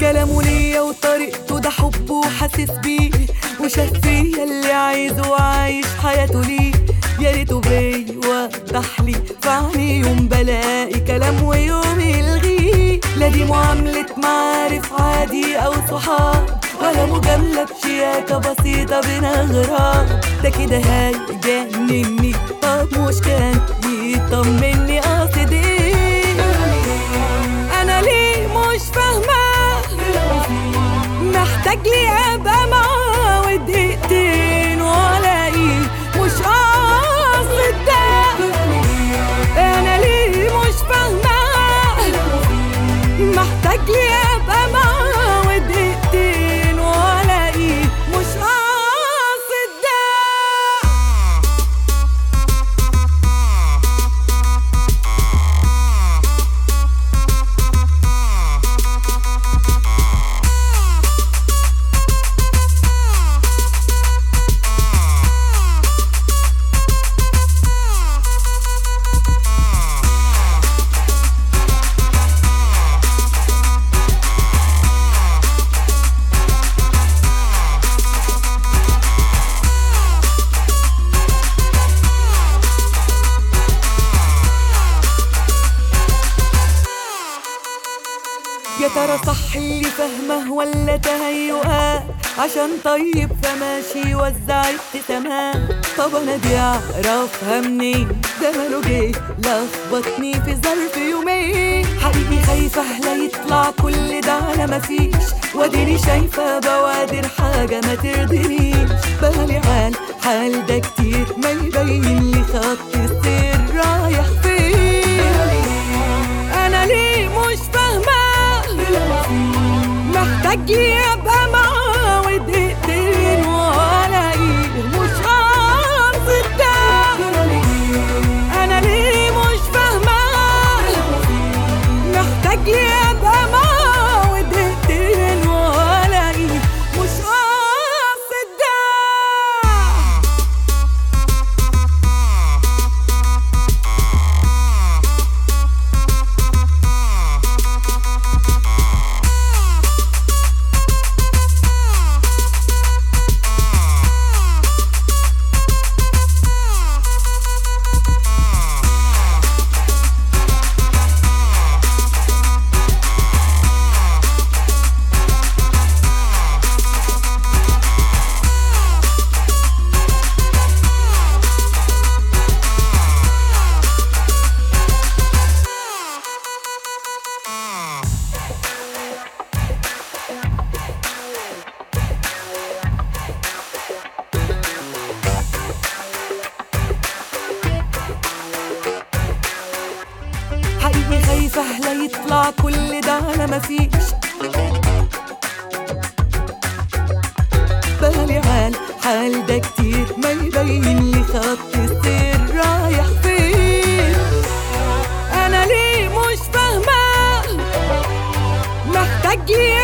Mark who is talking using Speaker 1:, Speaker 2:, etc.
Speaker 1: كلامه ليا وطريقته ده حب وحاسس بيه وشاف فيا اللي عايزه وعايش حياته ليه يا ريته بيوضح لي فعني يوم بلاقي كلام ويوم يلغيه لا دي معاملة معارف عادي أو صحاب ولا مجاملة بشياكة بسيطة بين أغراب ده كده هيجنني طب مش كان يطمني قصد ايه أنا ليه مش فاهمة محتاج لي ابقى معاه ودقيقتين والاقيه مش قاصد ده انا ليه مش فاهمه محتاج لي ابقى معاه ودقيقتين والاقيه مش قاصد ده يا ترى صح اللي فاهمه ولا تهيؤات عشان طيب فماشي وزع ابتسامات طب انا دي اعرفها منين ده ماله جه لخبطني في ظرف يومين حقيقي خايفه لا يطلع كل ده على مفيش واديني شايفه بوادر حاجه ما ترضينيش بالي عال حال ده كتير ما يبين لي خط السير رايح فين انا ليه مش فاهمه محتاج لي ابقى معاه ودقيقتين والاقيه مش قاصد ده انا ليه مش فاهمه محتاج لي ابقى معاه ودقيقتين والاقيه مش قاصد ده حقيقي خايفة لا يطلع كل ده على مفيش بالي عال حال ده كتير ما يبين لي خط السير رايح فين انا ليه مش فاهمة محتاج لي